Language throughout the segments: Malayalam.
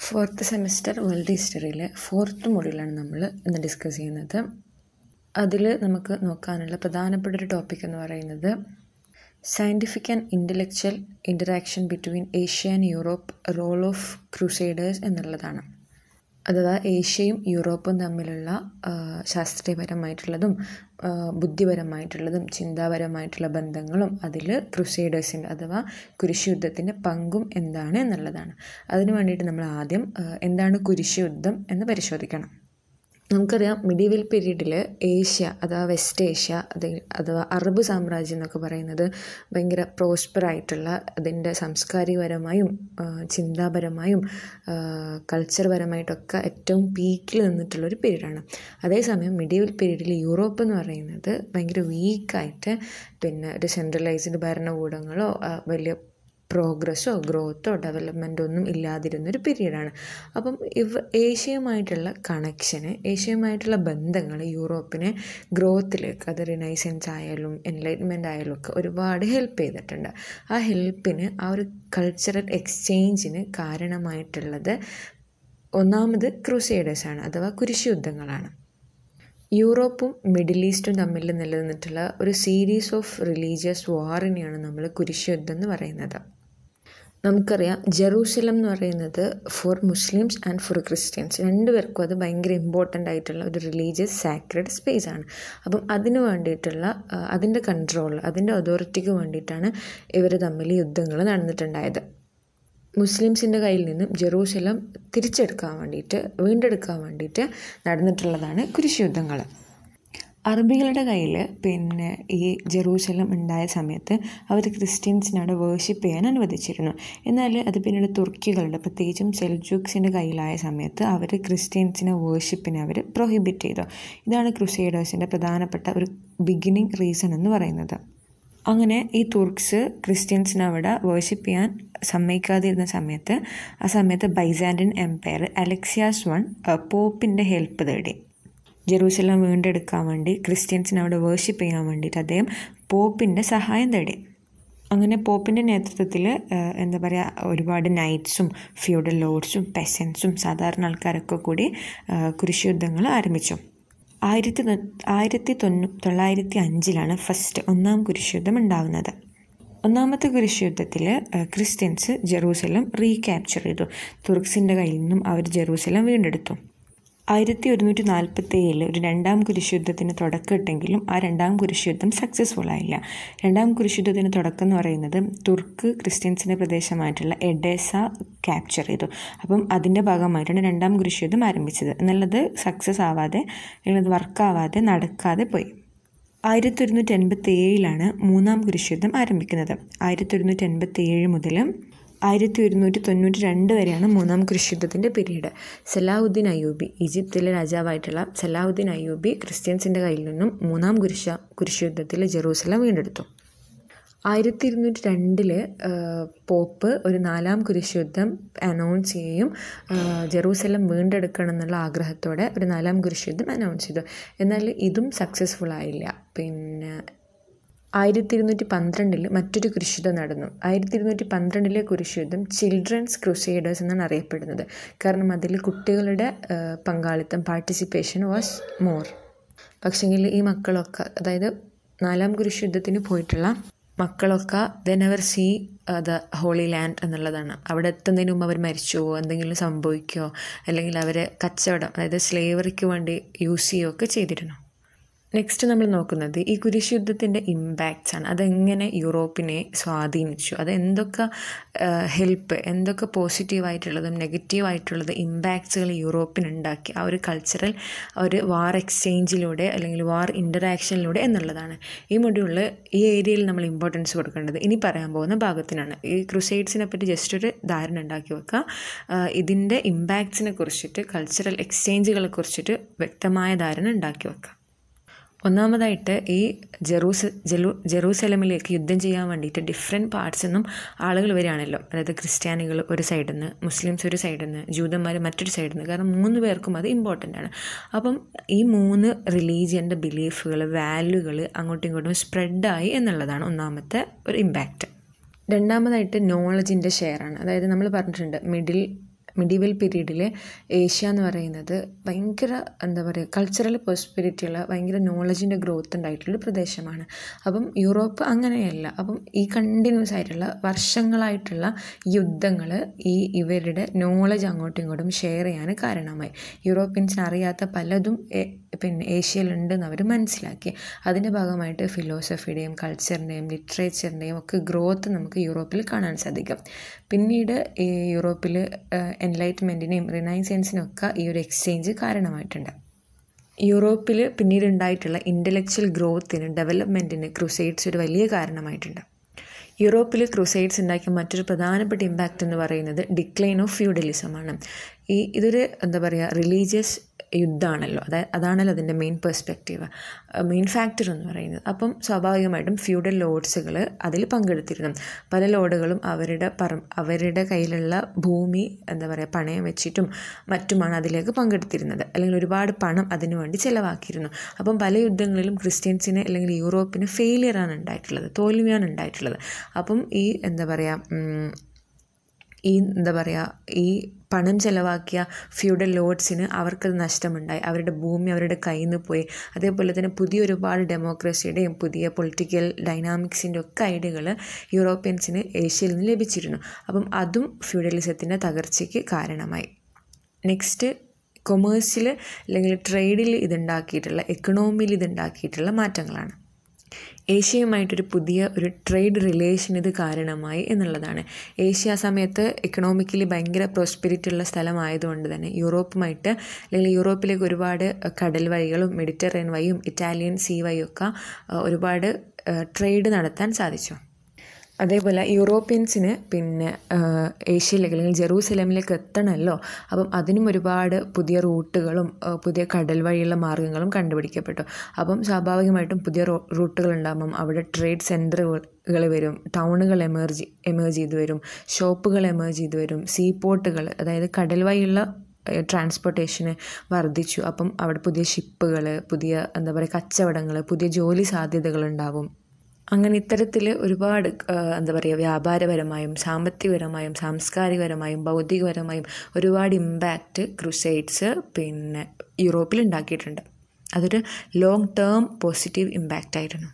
ഫോർത്ത് സെമിസ്റ്റർ വേൾഡ് ഹിസ്റ്ററിയിലെ ഫോർത്ത് മൊഡ്യൂളാണ് നമ്മൾ ഇന്ന് ഡിസ്കസ് ചെയ്യുന്നത് അതിൽ നമുക്ക് നോക്കാനുള്ള പ്രധാനപ്പെട്ട ഒരു ടോപ്പിക് എന്ന് പറയുന്നത് scientific and intellectual interaction between Asia and Europe role of crusaders എന്നുള്ളതാണ് അഥവാ ഏഷ്യയും യൂറോപ്പും തമ്മിലുള്ള ശാസ്ത്രീയപരമായിട്ടുള്ളതും ബുദ്ധിപരമായിട്ടുള്ളതും ചിന്താപരമായിട്ടുള്ള ബന്ധങ്ങളും അതിൽ ക്രുസൈഡേഴ്സിൻ്റെ അഥവാ കുരിശുയുദ്ധത്തിൻ്റെ പങ്കും എന്താണ് എന്നുള്ളതാണ് അതിനു വേണ്ടിയിട്ട് നമ്മൾ ആദ്യം എന്താണ് കുരിശുയുദ്ധം എന്ന് പരിശോധിക്കണം നമുക്കറിയാം മിഡീവൽ പീരീഡിൽ ഏഷ്യ അഥവാ വെസ്റ്റ് ഏഷ്യ അത് അഥവാ അറബ് സാമ്രാജ്യം എന്നൊക്കെ പറയുന്നത് ഭയങ്കര പ്രോസ്പർ ആയിട്ടുള്ള അതിൻ്റെ സാംസ്കാരികപരമായും ചിന്താപരമായും കൾച്ചർ പരമായിട്ടൊക്കെ ഏറ്റവും പീക്കിൽ നിന്നിട്ടുള്ളൊരു പീരീഡാണ് അതേസമയം മിഡീവൽ പീരീഡിൽ യൂറോപ്പ് എന്ന് പറയുന്നത് ഭയങ്കര വീക്കായിട്ട് പിന്നെ ഒരു സെൻട്രലൈസ്ഡ് ഭരണകൂടങ്ങളോ വലിയ പ്രോഗ്രസ്സോ ഗ്രോത്തോ ഡെവലപ്മെൻറ്റോ ഒന്നും ഇല്ലാതിരുന്നൊരു പീരീഡാണ് അപ്പം ഇവ ഏഷ്യയുമായിട്ടുള്ള കണക്ഷന് ഏഷ്യയുമായിട്ടുള്ള ബന്ധങ്ങൾ യൂറോപ്പിനെ ഗ്രോത്തിലേക്ക് അത് റിനൈസൻസ് ആയാലും എൻലൈറ്റ്മെൻ്റ് ആയാലും ഒക്കെ ഒരുപാട് ഹെൽപ്പ് ചെയ്തിട്ടുണ്ട് ആ ഹെൽപ്പിന് ആ ഒരു കൾച്ചറൽ എക്സ്ചേഞ്ചിന് കാരണമായിട്ടുള്ളത് ഒന്നാമത് ക്രൂസൈഡേഴ്സാണ് അഥവാ കുരിശുയുദ്ധങ്ങളാണ് യൂറോപ്പും മിഡിൽ ഈസ്റ്റും തമ്മിൽ നിലനിന്നിട്ടുള്ള ഒരു സീരീസ് ഓഫ് റിലീജിയസ് വാറിനെയാണ് നമ്മൾ കുരിശുയുദ്ധം എന്ന് പറയുന്നത് നമുക്കറിയാം ജെറൂസലം എന്ന് പറയുന്നത് for Muslims and for Christians രണ്ടുപേർക്കും അത് ഭയങ്കര ഇമ്പോർട്ടൻ്റ് ആയിട്ടുള്ള ഒരു റിലീജിയസ് സാക്രഡ് സ്പേസ് ആണ് അപ്പം അതിന് വേണ്ടിയിട്ടുള്ള അതിൻ്റെ കൺട്രോൾ അതിൻ്റെ അതോറിറ്റിക്ക് വേണ്ടിയിട്ടാണ് ഇവർ തമ്മിൽ യുദ്ധങ്ങൾ നടന്നിട്ടുണ്ടായത് മുസ്ലിംസിൻ്റെ കയ്യിൽ നിന്നും ജെറൂസലം തിരിച്ചെടുക്കാൻ വേണ്ടിയിട്ട് വീണ്ടെടുക്കാൻ വേണ്ടിയിട്ട് നടന്നിട്ടുള്ളതാണ് കുരിശുയുദ്ധങ്ങൾ അറബികളുടെ കയ്യിൽ പിന്നെ ഈ ജെറൂസലം ഉണ്ടായ സമയത്ത് അവർ ക്രിസ്ത്യൻസിനെ അവിടെ വേർഷിപ്പ് ചെയ്യാൻ അനുവദിച്ചിരുന്നു എന്നാൽ അത് പിന്നീട് തുർക്കികളുടെ പ്രത്യേകിച്ചും സെൽജൂക്സിൻ്റെ കയ്യിലായ സമയത്ത് അവർ ക്രിസ്ത്യൻസിനെ വേർഷിപ്പിനെ അവർ പ്രൊഹിബിറ്റ് ചെയ്തു ഇതാണ് ക്രുസൈഡേഴ്സിൻ്റെ പ്രധാനപ്പെട്ട ഒരു ബിഗിനിങ് റീസൺ എന്ന് പറയുന്നത് അങ്ങനെ ഈ തുർക്സ് ക്രിസ്ത്യൻസിനെ അവിടെ വേർഷിപ്പ് ചെയ്യാൻ സമ്മതിക്കാതിരുന്ന സമയത്ത് ആ സമയത്ത് ബൈസാൻഡിൻ എംപയർ അലക്സിയാസ് വൺ പോപ്പിൻ്റെ ഹെൽപ്പ് തേടി ജെറൂസലം വീണ്ടെടുക്കാൻ വേണ്ടി ക്രിസ്ത്യൻസിനെ അവിടെ വേർഷിപ്പ് ചെയ്യാൻ വേണ്ടിയിട്ട് അദ്ദേഹം പോപ്പിൻ്റെ സഹായം തേടി അങ്ങനെ പോപ്പിൻ്റെ നേതൃത്വത്തിൽ എന്താ പറയുക ഒരുപാട് നൈറ്റ്സും ഫ്യൂഡൽ ലോഡ്സും പെസൻസും സാധാരണ ആൾക്കാരൊക്കെ കൂടി കുരിശുയുദ്ധങ്ങൾ ആരംഭിച്ചു ആയിരത്തി ആയിരത്തി തൊണ്ണൂ തൊള്ളായിരത്തി അഞ്ചിലാണ് ഫസ്റ്റ് ഒന്നാം കുരിശുയുദ്ധം ഉണ്ടാകുന്നത് ഒന്നാമത്തെ കുരിശുയുദ്ധത്തിൽ ക്രിസ്ത്യൻസ് ജെറൂസലം റീക്യാപ്ചർ ചെയ്തു തുർക്സിൻ്റെ കയ്യിൽ നിന്നും അവർ ജെറൂസലം വീണ്ടെടുത്തു ആയിരത്തി ഒരുന്നൂറ്റി നാൽപ്പത്തി ഏഴിൽ ഒരു രണ്ടാം കുരിശുദ്ധത്തിന് തുടക്കമിട്ടെങ്കിലും ആ രണ്ടാം കുരിശുദ്ധം സക്സസ്ഫുൾ ആയില്ല രണ്ടാം കുരിശുദ്ധത്തിന് തുടക്കം എന്ന് പറയുന്നത് തുർക്ക് ക്രിസ്ത്യൻസിൻ്റെ പ്രദേശമായിട്ടുള്ള എഡേസ ക്യാപ്ചർ ചെയ്തു അപ്പം അതിൻ്റെ ഭാഗമായിട്ടാണ് രണ്ടാം കുരിശുദ്ധം ആരംഭിച്ചത് എന്നുള്ളത് സക്സസ് ആവാതെ അല്ലെങ്കിൽ വർക്കാവാതെ നടക്കാതെ പോയി ആയിരത്തി ഒരുന്നൂറ്റി എൺപത്തി ഏഴിലാണ് മൂന്നാം കുരിശുദ്ധം ആരംഭിക്കുന്നത് ആയിരത്തി ഒരുന്നൂറ്റി എൺപത്തി ഏഴ് മുതൽ ആയിരത്തി ഒരുന്നൂറ്റി തൊണ്ണൂറ്റി രണ്ട് വരെയാണ് മൂന്നാം കുരിശുദ്ധത്തിൻ്റെ പീരീഡ് സലാഹുദ്ദീൻ അയ്യൂബി ഈജിപ്തിലെ രാജാവായിട്ടുള്ള സലാഹുദ്ദീൻ അയ്യൂബി ക്രിസ്ത്യൻസിൻ്റെ കയ്യിൽ നിന്നും മൂന്നാം കുരിശ കുരിശുദ്ധത്തിൽ ജെറൂസലം വീണ്ടെടുത്തു ആയിരത്തി ഇരുന്നൂറ്റി രണ്ടിൽ പോപ്പ് ഒരു നാലാം കുരിശുദ്ധം അനൗൺസ് ചെയ്യുകയും ജെറൂസലം വീണ്ടെടുക്കണം എന്നുള്ള ആഗ്രഹത്തോടെ ഒരു നാലാം കുരിശുദ്ധം അനൗൺസ് ചെയ്തു എന്നാൽ ഇതും സക്സസ്ഫുൾ ആയില്ല പിന്നെ ആയിരത്തി ഇരുന്നൂറ്റി പന്ത്രണ്ടിൽ മറ്റൊരു കുരിശുദ്ധം നടന്നു ആയിരത്തി ഇരുന്നൂറ്റി പന്ത്രണ്ടിലെ കുരിശുദ്ധം ചിൽഡ്രൻസ് ക്രൂസൈഡേഴ്സ് എന്നാണ് അറിയപ്പെടുന്നത് കാരണം അതിൽ കുട്ടികളുടെ പങ്കാളിത്തം പാർട്ടിസിപ്പേഷൻ വാസ് മോർ പക്ഷെങ്കിൽ ഈ മക്കളൊക്കെ അതായത് നാലാം കുരിശുദ്ധത്തിന് പോയിട്ടുള്ള മക്കളൊക്കെ the never see the holy land എന്നുള്ളതാണ് അവിടെ എത്തുന്നതിന് മുമ്പ് അവർ മരിച്ചുവോ എന്തെങ്കിലും സംഭവിക്കുകയോ അല്ലെങ്കിൽ അവരെ കച്ചവടം അതായത് സ്ലേവറിക്ക് വേണ്ടി യൂസ് ചെയ്യുകയൊക്കെ ചെയ്തിരുന്നു നെക്സ്റ്റ് നമ്മൾ നോക്കുന്നത് ഈ കുരിശുദ്ധത്തിൻ്റെ ഇമ്പാക്റ്റ്സ് ആണ് അതെങ്ങനെ യൂറോപ്പിനെ സ്വാധീനിച്ചു അത് എന്തൊക്കെ ഹെൽപ്പ് എന്തൊക്കെ പോസിറ്റീവായിട്ടുള്ളതും നെഗറ്റീവായിട്ടുള്ളത് ഇമ്പാക്ട്സുകൾ യൂറോപ്പിനുണ്ടാക്കി ആ ഒരു കൾച്ചറൽ ഒരു വാർ എക്സ്ചേഞ്ചിലൂടെ അല്ലെങ്കിൽ വാർ ഇൻ്ററാക്ഷനിലൂടെ എന്നുള്ളതാണ് ഈ മൊഡ്യൂളിൽ ഈ ഏരിയയിൽ നമ്മൾ ഇമ്പോർട്ടൻസ് കൊടുക്കേണ്ടത് ഇനി പറയാൻ പോകുന്ന ഭാഗത്തിനാണ് ഈ ക്രുസൈഡ്സിനെ പറ്റി ജസ്റ്റ് ഒരു ധാരണ ഉണ്ടാക്കി വെക്കുക ഇതിൻ്റെ ഇമ്പാക്ട്സിനെ കുറിച്ചിട്ട് കൾച്ചറൽ എക്സ്ചേഞ്ചുകളെ കുറിച്ചിട്ട് വ്യക്തമായ ധാരണ ഉണ്ടാക്കി വെക്കുക ഒന്നാമതായിട്ട് ഈ ജെറൂസ ജെലു ജെറൂസലമിലേക്ക് യുദ്ധം ചെയ്യാൻ വേണ്ടിയിട്ട് ഡിഫറെൻറ്റ് പാർട്സ് നിന്നും ആളുകൾ വരികയാണല്ലോ അതായത് ക്രിസ്ത്യാനികൾ ഒരു സൈഡിൽ നിന്ന് മുസ്ലിംസ് ഒരു സൈഡിൽ നിന്ന് ജൂതന്മാർ മറ്റൊരു സൈഡിൽ നിന്ന് കാരണം മൂന്ന് പേർക്കും അത് ഇമ്പോർട്ടൻ്റ് ആണ് അപ്പം ഈ മൂന്ന് റിലീജിയൻ്റെ ബിലീഫുകൾ വാല്യൂകൾ അങ്ങോട്ടും ഇങ്ങോട്ടും സ്പ്രെഡായി എന്നുള്ളതാണ് ഒന്നാമത്തെ ഒരു ഇമ്പാക്റ്റ് രണ്ടാമതായിട്ട് നോളജിൻ്റെ ഷെയറാണ് അതായത് നമ്മൾ പറഞ്ഞിട്ടുണ്ട് മിഡിൽ മിഡീവൽ പീരീഡിൽ ഏഷ്യ എന്ന് പറയുന്നത് ഭയങ്കര എന്താ പറയുക കൾച്ചറൽ പ്രോസ്പെരിറ്റി ഉള്ള ഭയങ്കര നോളജിൻ്റെ ഗ്രോത്ത് ഉണ്ടായിട്ടുള്ളൊരു പ്രദേശമാണ് അപ്പം യൂറോപ്പ് അങ്ങനെയല്ല അപ്പം ഈ കണ്ടിന്യൂസ് ആയിട്ടുള്ള വർഷങ്ങളായിട്ടുള്ള യുദ്ധങ്ങൾ ഈ ഇവരുടെ നോളജ് അങ്ങോട്ടും ഇങ്ങോട്ടും ഷെയർ ചെയ്യാൻ കാരണമായി യൂറോപ്യൻസിന് അറിയാത്ത പലതും എ- പിന്നെ ഏഷ്യയിലുണ്ടെന്ന് അവർ മനസ്സിലാക്കി അതിൻ്റെ ഭാഗമായിട്ട് ഫിലോസഫിയുടെയും കൾച്ചറിൻ്റെയും ലിറ്ററേച്ചറിൻ്റെയും ഒക്കെ ഗ്രോത്ത് നമുക്ക് യൂറോപ്പിൽ കാണാൻ സാധിക്കും പിന്നീട് ഈ യൂറോപ്പിൽ എൻലൈറ്റ്മെൻറ്റിനെയും റിനൈസൻസിനും ഒക്കെ ഈ ഒരു എക്സ്ചേഞ്ച് കാരണമായിട്ടുണ്ട് യൂറോപ്പിൽ പിന്നീട് ഉണ്ടായിട്ടുള്ള ഇൻ്റലക്ച്വൽ ഗ്രോത്തിന് ഡെവലപ്മെൻറ്റിന് ക്രുസൈഡ്സ് ഒരു വലിയ കാരണമായിട്ടുണ്ട് യൂറോപ്പിൽ ക്രുസൈഡ്സ് ഉണ്ടാക്കിയ മറ്റൊരു പ്രധാനപ്പെട്ട ഇമ്പാക്റ്റ് എന്ന് പറയുന്നത് ഡിക്ലൈൻ ഓഫ് ഫ്യൂഡലിസമാണ് ഈ ഇതൊരു എന്താ പറയുക റിലീജിയസ് യുദ്ധമാണല്ലോ അതായത് അതാണല്ലോ അതിൻ്റെ മെയിൻ പെർസ്പെക്റ്റീവ് മെയിൻ ഫാക്ടർ എന്ന് പറയുന്നത് അപ്പം സ്വാഭാവികമായിട്ടും ഫ്യൂഡൽ ലോഡ്സുകൾ അതിൽ പങ്കെടുത്തിരുന്നു പല ലോഡുകളും അവരുടെ പറ അവരുടെ കയ്യിലുള്ള ഭൂമി എന്താ പറയുക പണയം വെച്ചിട്ടും മറ്റുമാണ് അതിലേക്ക് പങ്കെടുത്തിരുന്നത് അല്ലെങ്കിൽ ഒരുപാട് പണം അതിനു വേണ്ടി ചിലവാക്കിയിരുന്നു അപ്പം പല യുദ്ധങ്ങളിലും ക്രിസ്ത്യൻസിന് അല്ലെങ്കിൽ യൂറോപ്പിന് ഫെയിലിയറാണ് ഉണ്ടായിട്ടുള്ളത് തോൽവിയാണ് ഉണ്ടായിട്ടുള്ളത് അപ്പം ഈ എന്താ പറയുക ഉം, ഈ എന്താ പറയുക ഈ പണം ചെലവാക്കിയ ഫ്യൂഡൽ ലോഡ്സിന് അവർക്കത് നഷ്ടമുണ്ടായി അവരുടെ ഭൂമി അവരുടെ കയ്യിൽ നിന്ന് പോയി അതേപോലെ തന്നെ പുതിയ ഒരുപാട് ഡെമോക്രസിയുടെയും പുതിയ പൊളിറ്റിക്കൽ ഡൈനാമിക്സിൻ്റെ ഒക്കെ ഐഡിയകൾ യൂറോപ്യൻസിന് ഏഷ്യയിൽ നിന്ന് ലഭിച്ചിരുന്നു അപ്പം അതും ഫ്യൂഡലിസത്തിൻ്റെ തകർച്ചയ്ക്ക് കാരണമായി നെക്സ്റ്റ് കൊമേഴ്സിൽ അല്ലെങ്കിൽ ട്രേഡിൽ ഇതുണ്ടാക്കിയിട്ടുള്ള എക്കണോമിയിൽ ഇതുണ്ടാക്കിയിട്ടുള്ള മാറ്റങ്ങളാണ് ഏഷ്യയുമായിട്ടൊരു പുതിയ ഒരു ട്രേഡ് റിലേഷൻ ഇത് കാരണമായി എന്നുള്ളതാണ് ഏഷ്യ ആ സമയത്ത് എക്കണോമിക്കലി ഭയങ്കര പ്രോസ്പെരിറ്റി ഉള്ള സ്ഥലമായതുകൊണ്ട് തന്നെ യൂറോപ്പുമായിട്ട് അല്ലെങ്കിൽ യൂറോപ്പിലേക്ക് ഒരുപാട് കടൽ വഴികളും മെഡിറ്ററേനിയൻ വഴിയും ഇറ്റാലിയൻ സീ വഴിയും ഒക്കെ അഹ് ഒരുപാട് ട്രേഡ് നടത്താൻ സാധിച്ചു അതേപോലെ യൂറോപ്യൻസിന് പിന്നെ ആഹ്, ഏഷ്യയിലേക്ക് അല്ലെങ്കിൽ ജെറൂസലമിലേക്ക് എത്തണമല്ലോ അപ്പം അതിനും ഒരുപാട് പുതിയ റൂട്ടുകളും ആഹ്, പുതിയ കടൽ വഴിയുള്ള മാർഗ്ഗങ്ങളും കണ്ടുപിടിക്കപ്പെട്ടു അപ്പം സ്വാഭാവികമായിട്ടും പുതിയ റോ റൂട്ടുകൾ ഉണ്ടാകുമ്പം അവിടെ ട്രേഡ് സെൻറ്ററുകൾ വരും ടൗണുകൾ എമേർജ് എമേർജ് ചെയ്ത് വരും ഷോപ്പുകൾ എമേർജ് ചെയ്ത് വരും സീ പോർട്ടുകൾ അതായത് കടൽ വഴിയുള്ള ട്രാൻസ്പോർട്ടേഷന് വർദ്ധിച്ചു അപ്പം അവിടെ പുതിയ ഷിപ്പുകൾ പുതിയ എന്താ പറയുക കച്ചവടങ്ങൾ പുതിയ ജോലി സാധ്യതകൾ ഉണ്ടാവും അങ്ങനെ ഇത്തരത്തിൽ ഒരുപാട് ആ, എന്താ പറയുക വ്യാപാരപരമായും സാമ്പത്തികപരമായും സാംസ്കാരികപരമായും ബൗദ്ധികപരമായും ഒരുപാട് ഇമ്പാക്റ്റ് ക്രുസൈഡ്സ് പിന്നെ യൂറോപ്പിൽ ഉണ്ടാക്കിയിട്ടുണ്ട് അതൊരു ലോങ് ടേം പോസിറ്റീവ് ഇമ്പാക്റ്റ് ആയിരുന്നു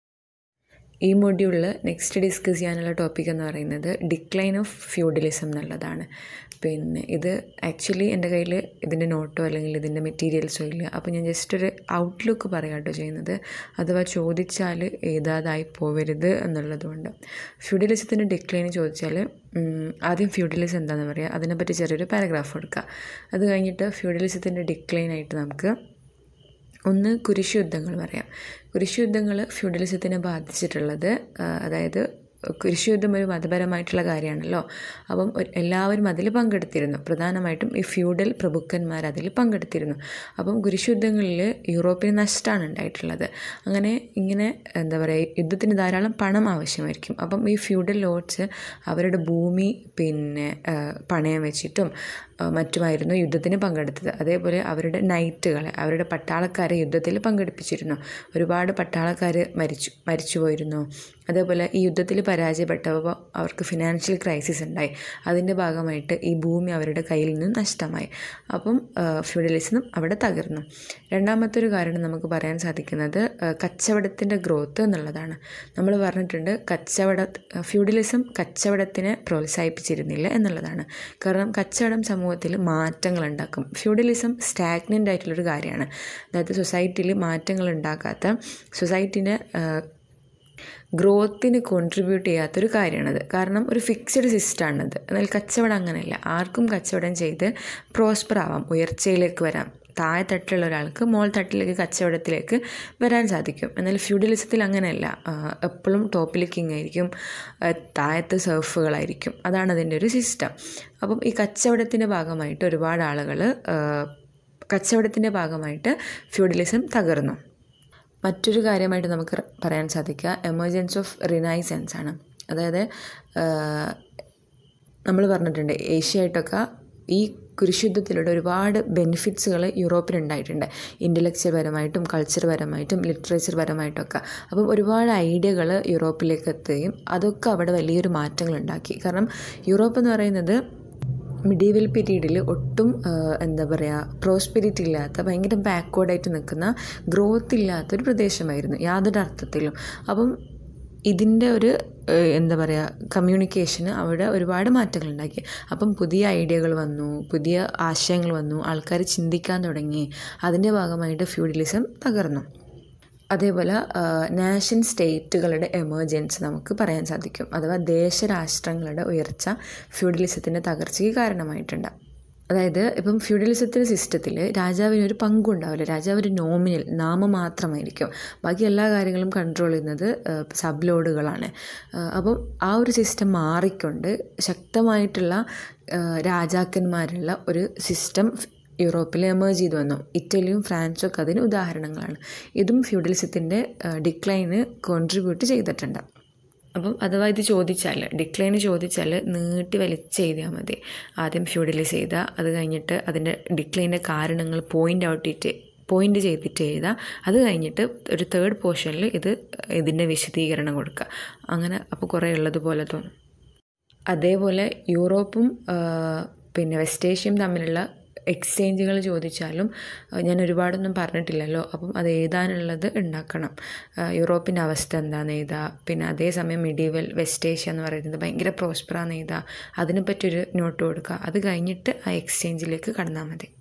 ഈ മൊഡ്യൂളിൽ നെക്സ്റ്റ് ഡിസ്കസ് ചെയ്യാനുള്ള ടോപ്പിക് എന്ന് പറയുന്നത് ഡിക്ലൈൻ ഓഫ് ഫ്യൂഡലിസം എന്നുള്ളതാണ് പിന്നെ ഇത് ആക്ച്വലി എൻ്റെ കയ്യിൽ ഇതിൻ്റെ നോട്ടോ അല്ലെങ്കിൽ ഇതിൻ്റെ മെറ്റീരിയൽസോ ഇല്ല അപ്പോൾ ഞാൻ ജസ്റ്റ് ഒരു ഔട്ട്ലുക്ക് പറയാം കേട്ടോ ചെയ്യുന്നത് അഥവാ ചോദിച്ചാൽ ഏതാതായി പോവരുത് എന്നുള്ളതുകൊണ്ട് ഫ്യൂഡലിസത്തിൻ്റെ ഡിക്ലൈൻ ചോദിച്ചാൽ ഉം, ആദ്യം ഫ്യൂഡലിസം എന്താണെന്ന് പറയുക അതിനെപ്പറ്റി ചെറിയൊരു പാരഗ്രാഫ് കൊടുക്കുക അത് കഴിഞ്ഞിട്ട് ഫ്യൂഡലിസത്തിൻ്റെ ഡിക്ലൈൻ ആയിട്ട് നമുക്ക് ഒന്ന് കുരിശ് യുദ്ധങ്ങൾ പറയാം കുരിശ് യുദ്ധങ്ങൾ ഫ്യൂഡലിസത്തിനെ ബാധിച്ചിട്ടുള്ളത് ആ, അതായത് കുരിശ് യുദ്ധം ഒരു മതപരമായിട്ടുള്ള കാര്യമാണല്ലോ അപ്പം ഒരു- എല്ലാവരും അതിൽ പങ്കെടുത്തിരുന്നു പ്രധാനമായിട്ടും ഈ ഫ്യൂഡൽ പ്രഭുക്കന്മാർ അതിൽ പങ്കെടുത്തിരുന്നു അപ്പം കുരിശ് യുദ്ധങ്ങളിൽ യൂറോപ്പിന് നഷ്ടമാണ് ഉണ്ടായിട്ടുള്ളത് അങ്ങനെ ഇങ്ങനെ എന്താ പറയുക യുദ്ധത്തിന് ധാരാളം പണം ആവശ്യമായിരിക്കും അപ്പം ഈ ഫ്യൂഡൽ ലോഡ്സ് അവരുടെ ഭൂമി പിന്നെ ആ, പണയം വെച്ചിട്ടും ആ, മറ്റുമായിരുന്നു യുദ്ധത്തിന് പങ്കെടുത്തത് അതേപോലെ അവരുടെ നൈറ്റുകളെ അവരുടെ പട്ടാളക്കാരെ യുദ്ധത്തിൽ പങ്കെടുപ്പിച്ചിരുന്നു ഒരുപാട് പട്ടാളക്കാർ മരിച്ചു മരിച്ചു പോയിരുന്നു അതേപോലെ ഈ യുദ്ധത്തിൽ പരാജയപ്പെട്ടപ്പോൾ അവർക്ക് ഫിനാൻഷ്യൽ ക്രൈസിസ് ഉണ്ടായി അതിൻ്റെ ഭാഗമായിട്ട് ഈ ഭൂമി അവരുടെ കയ്യിൽ നിന്ന് നഷ്ടമായി അപ്പം ഫ്യൂഡലിസം അവിടെ തകർന്നു രണ്ടാമത്തെ ഒരു കാരണം നമുക്ക് പറയാൻ സാധിക്കുന്നത് കച്ചവടത്തിൻ്റെ ഗ്രോത്ത് എന്നുള്ളതാണ് നമ്മൾ പറഞ്ഞിട്ടുണ്ട് കച്ചവട ഫ്യൂഡലിസം കച്ചവടത്തിനെ പ്രോത്സാഹിപ്പിച്ചിരുന്നില്ല എന്നുള്ളതാണ് കാരണം കച്ചവടം സമൂഹത്തിൽ മാറ്റങ്ങൾ ഉണ്ടാക്കും ഫ്യൂഡലിസം സ്റ്റാഗ്നൻ്റ് ആയിട്ടുള്ളൊരു കാര്യമാണ് അതായത് സൊസൈറ്റിയിൽ മാറ്റങ്ങൾ ഉണ്ടാക്കാത്ത സൊസൈറ്റിൻ്റെ ഗ്രോത്തിന് കോൺട്രിബ്യൂട്ട് ചെയ്യാത്തൊരു കാര്യമാണത് കാരണം ഒരു ഫിക്സഡ് സിസ്റ്റമാണത് എന്നാൽ കച്ചവടം അങ്ങനെയല്ല ആർക്കും കച്ചവടം ചെയ്ത് പ്രോസ്പർ ആവാം ഉയർച്ചയിലേക്ക് വരാം താഴെ തട്ടിലുള്ള ഒരാൾക്ക് മോൾ തട്ടിലേക്ക് കച്ചവടത്തിലേക്ക് വരാൻ സാധിക്കും എന്നാൽ ഫ്യൂഡലിസത്തിൽ അങ്ങനെയല്ല എപ്പോഴും ടോപ്പിൽ കിങ് ആയിരിക്കും ആ, താഴത്ത് സർഫുകളായിരിക്കും അതാണ് അതിൻ്റെ ഒരു സിസ്റ്റം അപ്പം ഈ കച്ചവടത്തിൻ്റെ ഭാഗമായിട്ട് ഒരുപാട് ആളുകൾ കച്ചവടത്തിൻ്റെ ഭാഗമായിട്ട് ഫ്യൂഡലിസം തകർന്നു മറ്റൊരു കാര്യമായിട്ട് നമുക്ക് പറയാൻ സാധിക്കുക എമർജൻസ് ഓഫ് റിനൈസൻസ് ആണ് അതായത് നമ്മൾ പറഞ്ഞിട്ടുണ്ട് ഏഷ്യയായിട്ടൊക്കെ ഈ കുരിശുദ്ധത്തിലൂടെ ഒരുപാട് ബെനിഫിറ്റ്സുകൾ യൂറോപ്പിനുണ്ടായിട്ടുണ്ട് ഇൻ്റലക്ച്വൽ പരമായിട്ടും കൾച്ചർ പരമായിട്ടും ലിറ്ററേച്ചർ പരമായിട്ടൊക്കെ അപ്പം ഒരുപാട് ഐഡിയകൾ യൂറോപ്പിലേക്ക് എത്തുകയും അതൊക്കെ അവിടെ വലിയൊരു മാറ്റങ്ങൾ ഉണ്ടാക്കി കാരണം യൂറോപ്പ് എന്ന് പറയുന്നത് മിഡീവൽ പീരീഡിൽ ഒട്ടും ആ, എന്താ പറയുക പ്രോസ്പെരിറ്റി ഇല്ലാത്ത ഭയങ്കര ബാക്ക്വേർഡായിട്ട് നിൽക്കുന്ന ഗ്രോത്ത് ഇല്ലാത്തൊരു പ്രദേശമായിരുന്നു യാതൊരു അർത്ഥത്തിലും അപ്പം ഇതിൻ്റെ ഒരു ഏഹ്, എന്താ പറയുക കമ്മ്യൂണിക്കേഷന് അവിടെ ഒരുപാട് മാറ്റങ്ങൾ ഉണ്ടാക്കി അപ്പം പുതിയ ഐഡിയകൾ വന്നു പുതിയ ആശയങ്ങൾ വന്നു ആൾക്കാർ ചിന്തിക്കാൻ തുടങ്ങി അതിൻ്റെ ഭാഗമായിട്ട് ഫ്യൂഡലിസം തകർന്നു അതേപോലെ നാഷൻ സ്റ്റേറ്റുകളുടെ എമർജൻസി നമുക്ക് പറയാൻ സാധിക്കും അഥവാ ദേശരാഷ്ട്രങ്ങളുടെ ഉയർച്ച ഫ്യൂഡലിസത്തിൻ്റെ തകർച്ചയ്ക്ക് കാരണമായിട്ടുണ്ട് അതായത് ഇപ്പം ഫ്യൂഡലിസത്തിൻ്റെ സിസ്റ്റത്തിൽ രാജാവിന് ഒരു പങ്കുണ്ടാവില്ല രാജാവ് ഒരു നോമിനൽ നാമം മാത്രമായിരിക്കും ബാക്കി എല്ലാ കാര്യങ്ങളും കൺട്രോൾ ചെയ്യുന്നത് സബ് ലോഡുകളാണ് അപ്പം ആ ഒരു സിസ്റ്റം മാറിക്കൊണ്ട് ശക്തമായിട്ടുള്ള ആ, രാജാക്കന്മാരുള്ള ഒരു സിസ്റ്റം യൂറോപ്പിൽ എമേർജ് ചെയ്തു വന്നു ഇറ്റലിയും ഫ്രാൻസും ഒക്കെ അതിന് ഉദാഹരണങ്ങളാണ് ഇതും ഫ്യൂഡലിസത്തിൻ്റെ ഡിക്ലൈന് കോൺട്രിബ്യൂട്ട് ചെയ്തിട്ടുണ്ട് അപ്പം അഥവാ ഇത് ചോദിച്ചാൽ ഡിക്ലൈന് ചോദിച്ചാൽ നീട്ടി വലിച്ച് എഴുതിയാൽ മതി ആദ്യം ഫ്യൂഡലൈസ് ചെയ്താൽ അത് കഴിഞ്ഞിട്ട് അതിൻ്റെ ഡിക്ലൈൻ്റെ കാരണങ്ങൾ പോയിൻ്റ് ഔട്ട് ചെയ്തിട്ട് പോയിൻ്റ് ചെയ്തിട്ട് എഴുതുക അത് കഴിഞ്ഞിട്ട് ഒരു തേർഡ് പോർഷനിൽ ഇത് ഇതിൻ്റെ വിശദീകരണം കൊടുക്കുക അങ്ങനെ അപ്പോൾ കുറേ ഉള്ളതുപോലെ തോന്നും അതേപോലെ യൂറോപ്പും ആ, പിന്നെ വെസ്റ്റ് ഏഷ്യയും തമ്മിലുള്ള എക്സ്ചേഞ്ചുകൾ ചോദിച്ചാലും ആ, ഞാൻ ഒരുപാടൊന്നും പറഞ്ഞിട്ടില്ലല്ലോ അപ്പം അത് എഴുതാനുള്ളത് ഉണ്ടാക്കണം ആ, യൂറോപ്പിൻ്റെ അവസ്ഥ എന്താണെന്ന് എഴുതുക പിന്നെ അതേസമയം മിഡീവൽ വെസ്റ്റ് ഏഷ്യ എന്ന് പറയുന്നത് ഭയങ്കര പ്രോസ്പറാന്ന് എഴുതുക അതിനെപ്പറ്റിയൊരു നോട്ട് കൊടുക്കുക അത് കഴിഞ്ഞിട്ട് ആ എക്സ്ചേഞ്ചിലേക്ക് കടന്നാൽ മതി